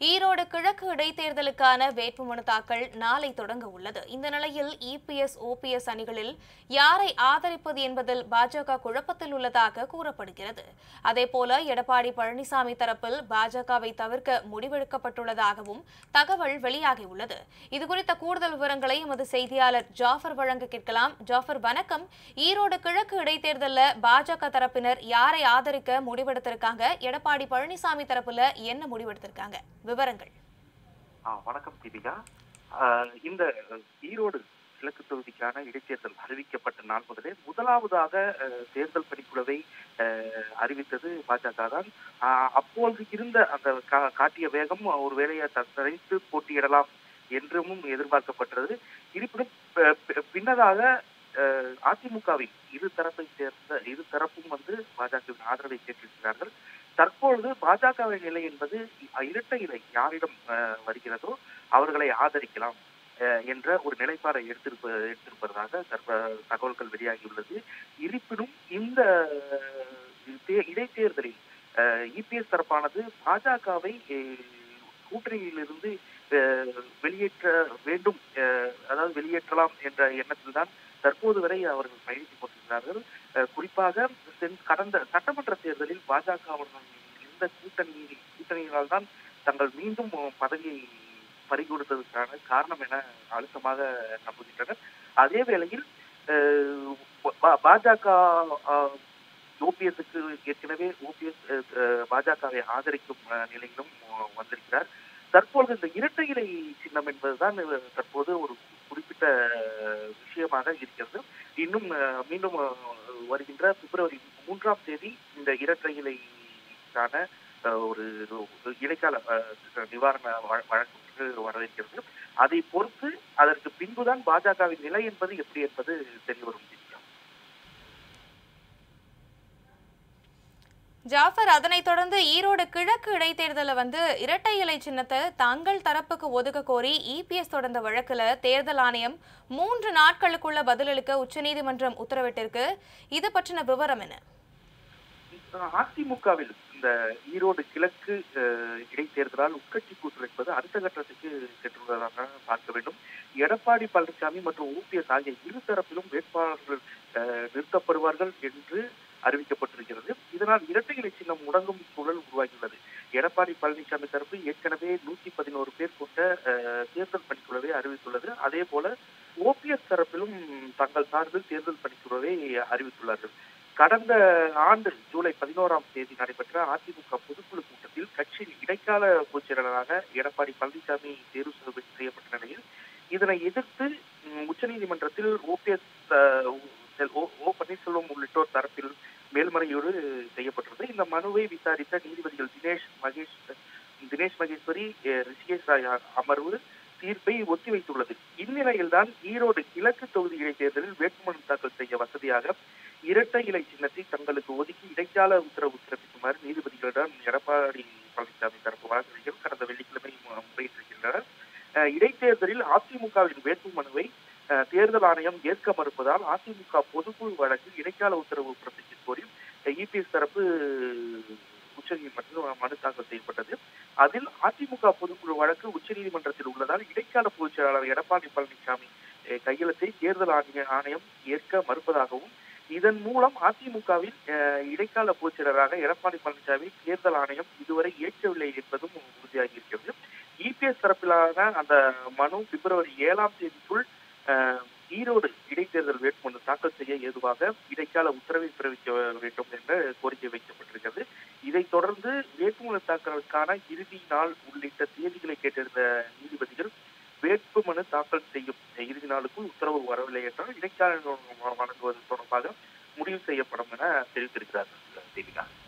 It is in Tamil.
ஈரோடு கிழக்கு இடைத்தேர்தலுக்கான வேட்புமனு தாக்கல் நாளை தொடங்க உள்ளது இந்த நிலையில் இபிஎஸ் ஓபிஎஸ் அணிகளில் யாரை ஆதரிப்பது என்பதில் பாஜக குழப்பத்தில் உள்ளதாக கூறப்படுகிறது அதேபோல எடப்பாடி பழனிசாமி தரப்பில் பாஜகவை தவிர்க்க முடிவெடுக்கப்பட்டுள்ளதாகவும் தகவல் வெளியாகியுள்ளது இதுகுறித்த கூடுதல் விவரங்களை எமது செய்தியாளர் ஜாஃபர் வழங்க கேட்கலாம் ஜாஃபர் வணக்கம் ஈரோடு கிழக்கு இடைத்தேர்தலில் பாஜக தரப்பினர் யாரை ஆதரிக்க முடிவெடுத்திருக்காங்க எடப்பாடி பழனிசாமி தரப்புல என்ன முடிவெடுத்திருக்காங்க விவரங்கள் ஆ, வணக்கம் தீபிகா ஆ, இந்த ஈரோடு கிழக்கு தொகுதிக்கான இடைத்தேர்தல் அறிவிக்கப்பட்ட நாள் முதலே முதலாவதாக அ, தேர்தல் பணிக்குழுவை அ, அறிவித்தது பாஜக தான் ஆ, அப்போது இருந்த அந்த கா- காட்டிய வேகம் ஒரு வேலையை தரைத்து போட்டியிடலாம் என்றும் எதிர்பார்க்கப்பட்டது இருப்பினும் ப- ப- பின்னதாக அஹ், அதிமுகவின் இரு தரப்பை சேர்ந்த இரு தரப்பும் வந்து பாஜகவின் ஆதரவை கேட்டிருக்கிறார்கள் தற்பொழுது பாஜகவின் நிலை என்பது இ- இரட்டை இலை யாரிடம் அஹ், வருகிறதோ அவர்களை ஆதரிக்கலாம் அஹ், என்ற ஒரு நிலைப்பாடை எடுத்திருப்ப எடுத்திருப்பதாக தற்ப தகவல்கள் வெளியாகியுள்ளது இருப்பினும் இந்த அஹ், தே- இடைத்தேர்தலில் இபிஎஸ் தரப்பானது பாஜகவை கூட்டணியிலிருந்து அஹ், வெளியேற்ற வேண்டும் அஹ், அதாவது வெளியேற்றலாம் என்ற எண்ணத்தில் தான் தற்போது வரை அவர்கள் பயணித்துக் கொண்டிருக்கிறார்கள் அஹ், குறிப்பாக சென்- கடந்த சட்டமன்ற தேர்தலில் பாஜக அவர்கள் இந்த கூட்டணி கூட்டணியினால் தான் தங்கள் மீண்டும் பதவியை பறிகொடுத்ததற்கான காரணம் என அழுத்தமாக நம்புகின்றனர் அதே வேளையில் அஹ், பா- பாஜக ஓபிஎஸ்க்கு ஏற்கனவே ஓபிஎஸ் பாஜகவை ஆதரிக்கும் அஹ், நிலையிலும் அஹ், வந்திருக்கிறார் தற்பொழுது இந்த இரட்டை இலை சின்னம் என்பதுதான் அஹ், தற்போது ஒரு குறிப்பிட்ட அஹ், விஷயமாக இருக்கிறது இன்னும் அஹ், மீண்டும் அஹ், வருகின்ற பிப்ரவரி மூன்றாம் தேதி இந்த இரட்டை இலைக்கான அஹ், ஒரு ஒரு இடைக்கால அஹ், நிவாரண வழ- வழக்கு ஒன்று வரவிருக்கிறது அதை பொறுத்து அதற்கு பின்புதான் பாஜகவின் நிலை என்பது எப்படி என்பது தெரிய வரும் திவ்யா. ஜாஃபர் அதனைத் தொடர்ந்து ஈரோடு கிழக்கு இடைத்தேர்தலில் வந்து இரட்டை இலை சின்னத்தை தங்கள் தரப்புக்கு ஒதுக்க கோரி இபிஎஸ் தொடர்ந்த வழக்குல தேர்தல் ஆணையம் மூன்று நாட்களுக்குள்ள பதிலளிக்க உச்சநீதிமன்றம் உத்தரவிட்டிருக்கு இது பற்றின விவரம் என்ன அதிமுகவில் இந்த ஈரோடு கிழக்கு அஹ், இடைத்தேர்தலால் உட்கட்சி கூட்டல் என்பது அடுத்த கட்டத்துக்கு சென்றுள்ளதாக பார்க்க வேண்டும் எடப்பாடி பழனிசாமி மற்றும் ஓபிஎஸ் ஆகிய இரு தரப்பிலும் வேட்பாளர்கள் அஹ், நிறுத்தப்படுவார்கள் என்று அறிவிக்கப்பட்டிருக்கிறது இதனால் இரட்டை இலை சின்னம் முடங்கும் சூழல் உருவாகியுள்ளது எடப்பாடி பழனிசாமி தரப்பு ஏற்கனவே நூத்தி பதினோரு பேர் கொண்ட அஹ், தேர்தல் பணிக்குழுவை அறிவித்துள்ளது அதே போல ஓபிஎஸ் தரப்பிலும் தங்கள் சார்பில் தேர்தல் பணிக்குழுவை அறிவித்துள்ளார்கள் கடந்த ஆண்டு ஜூலை பதினோராம் தேதி நடைபெற்ற அதிமுக பொதுக்குழு கூட்டத்தில் கட்சியின் இடைக்கால பொதுச் செயலாளராக எடப்பாடி பழனிசாமி தேர்வு செய்ய- செய்யப்பட்ட நிலையில் இதனை எதிர்த்து ம், உச்சநீதிமன்றத்தில் ஓபிஎஸ் ஓ பன்னீர்செல்வம் உள்ளிட்டோர் தரப்பில் மேல்முறையீடு செய்யப்பட்டது இந்த மனுவை விசாரித்த நீதிபதிகள் தினேஷ் மகேஷ் தினேஷ் மகேஸ்வரி அஹ், ரிஷிகேஷ் ராய் அமர்வு தீர்ப்பை ஒத்திவைத்துள்ளது இந்நிலையில்தான் ஈரோடு கிழக்கு தொகுதி இடைத்தேர்தலில் வேட்புமனு தாக்கல் செய்ய வசதியாக இரட்டை இலை சின்னத்தை தங்களுக்கு ஒதுக்கி இடைக்கால உத்தரவு பிறப்பிக்குமாறு நீதிபதிகளிடம் எடப்பாடி பழனிசாமி தரப்பு வழக்கறிஞர்கள் கடந்த வெள்ளிக்கிழமை மு- முறையிட்டிருக்கின்றனர் அஹ், இடைத்தேர்தலில் அதிமுகவின் வேட்புமனுவை அஹ், தேர்தல் ஆணையம் ஏற்க மறுப்பதால் அதிமுக பொதுக்குழு வழக்கில் இடைக்கால உத்தரவு பிறப்பிக்க கோரி இபிஎஸ் தரப்பு உச்சநீதிமன்றத்தில் மனு தாக்கல் செய்யப்பட்டது அதில் அதிமுக பொதுக்குழு வழக்கு உச்சநீதிமன்றத்தில் உள்ளதால் இடைக்கால பொதுச் செயலாளர் எடப்பாடி பழனிசாமி அஹ், கையெழுத்தை தேர்தல் ஆணைய- ஆணையம் ஏற்க மறுப்பதாகவும் இதன் மூலம் அதிமுகவில் அஹ், இடைக்கால பொதுச் செயலராக எடப்பாடி பழனிசாமி தேர்தல் ஆணையம் இதுவரை ஏற்கவில்லை என்பதும் உறுதியாகி இருக்கிறது இபிஎஸ் தரப்பிலான அந்த மனு பிப்ரவரி ஏழாம் தேதிக்குள் அஹ், ஈரோடு இடைத்தேர்தல் வேட்புமனு தாக்கல் செய்ய ஏதுவாக இடைக்கால உத்தரவை பிறப்பிக்க வேண்டும் என்று கோரிக்கை வைக்கப்பட்டிருக்கிறது இதைத் தொடர்ந்து வேட்புமனு தாக்கலுக்கான இறுதி நாள் உள்ளிட்ட தேதிகளை கேட்டிருந்த நீதிபதிகள் வேட்புமனு தாக்கல் செய்யும் இறுதி நாளுக்குள் உத்தரவு வரவில்லை என்றால் இடைக்கால வழங்குவது தொடர்பாக முடிவு செய்யப்படும் என தெரிவித்திருக்கிறார்கள் தேவிகா